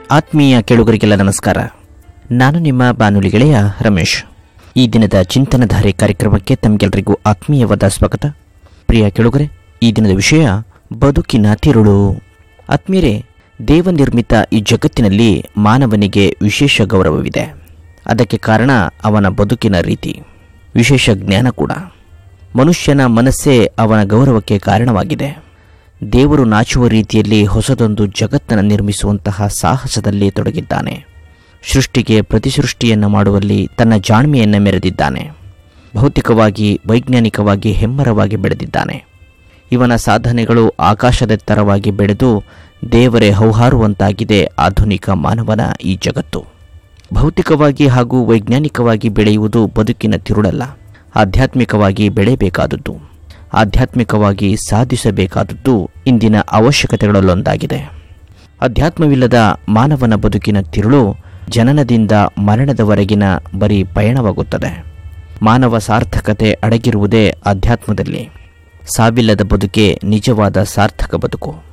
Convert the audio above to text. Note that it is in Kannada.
ಆತ್ಮೀಯ ಕೇಳುಗರಿಗೆಲ್ಲ ನಮಸ್ಕಾರ ನಾನು ನಿಮ್ಮ ಬಾನುಲಿ ಗೆಳೆಯ ರಮೇಶ್ ಈ ದಿನದ ಚಿಂತನಧಾರೆ ಕಾರ್ಯಕ್ರಮಕ್ಕೆ ತಮಗೆಲ್ಲರಿಗೂ ಆತ್ಮೀಯವಾದ ಸ್ವಾಗತ ಪ್ರಿಯ ಕೇಳುಗರೆ ಈ ದಿನದ ವಿಷಯ ಬದುಕಿನ ತಿರುಳು ಆತ್ಮೀಯರೇ ದೇವನಿರ್ಮಿತ ಈ ಜಗತ್ತಿನಲ್ಲಿ ಮಾನವನಿಗೆ ವಿಶೇಷ ಗೌರವವಿದೆ ಅದಕ್ಕೆ ಕಾರಣ ಅವನ ಬದುಕಿನ ರೀತಿ ವಿಶೇಷ ಜ್ಞಾನ ಕೂಡ ಮನುಷ್ಯನ ಮನಸ್ಸೇ ಅವನ ಗೌರವಕ್ಕೆ ಕಾರಣವಾಗಿದೆ ದೇವರು ನಾಚುವ ರೀತಿಯಲ್ಲಿ ಹೊಸದೊಂದು ಜಗತ್ತನ್ನು ನಿರ್ಮಿಸುವಂತಹ ಸಾಹಸದಲ್ಲಿ ತೊಡಗಿದ್ದಾನೆ ಸೃಷ್ಟಿಗೆ ಪ್ರತಿಸೃಷ್ಟಿಯನ್ನು ಮಾಡುವಲ್ಲಿ ತನ್ನ ಜಾಣ್ಮೆಯನ್ನು ಮೆರೆದಿದ್ದಾನೆ ಭೌತಿಕವಾಗಿ ವೈಜ್ಞಾನಿಕವಾಗಿ ಹೆಮ್ಮರವಾಗಿ ಬೆಳೆದಿದ್ದಾನೆ ಇವನ ಸಾಧನೆಗಳು ಆಕಾಶದೆತ್ತರವಾಗಿ ಬೆಳೆದು ದೇವರೇ ಹೌಹಾರುವಂತಾಗಿದೆ ಆಧುನಿಕ ಮಾನವನ ಈ ಜಗತ್ತು ಭೌತಿಕವಾಗಿ ಹಾಗೂ ವೈಜ್ಞಾನಿಕವಾಗಿ ಬೆಳೆಯುವುದು ಬದುಕಿನ ತಿರುಳಲ್ಲ ಆಧ್ಯಾತ್ಮಿಕವಾಗಿ ಬೆಳೆಯಬೇಕಾದದ್ದು ಆಧ್ಯಾತ್ಮಿಕವಾಗಿ ಸಾಧಿಸಬೇಕಾದದ್ದು ಇಂದಿನ ಅವಶ್ಯಕತೆಗಳಲ್ಲೊಂದಾಗಿದೆ ಅಧ್ಯಾತ್ಮವಿಲ್ಲದ ಮಾನವನ ಬದುಕಿನ ತಿರುಳು ಜನನದಿಂದ ಮರಣದವರೆಗಿನ ಬರೀ ಪಯಣವಾಗುತ್ತದೆ ಮಾನವ ಸಾರ್ಥಕತೆ ಅಡಗಿರುವುದೇ ಅಧ್ಯಾತ್ಮದಲ್ಲಿ ಸಾವಿಲ್ಲದ ಬದುಕೆ ನಿಜವಾದ ಸಾರ್ಥಕ ಬದುಕು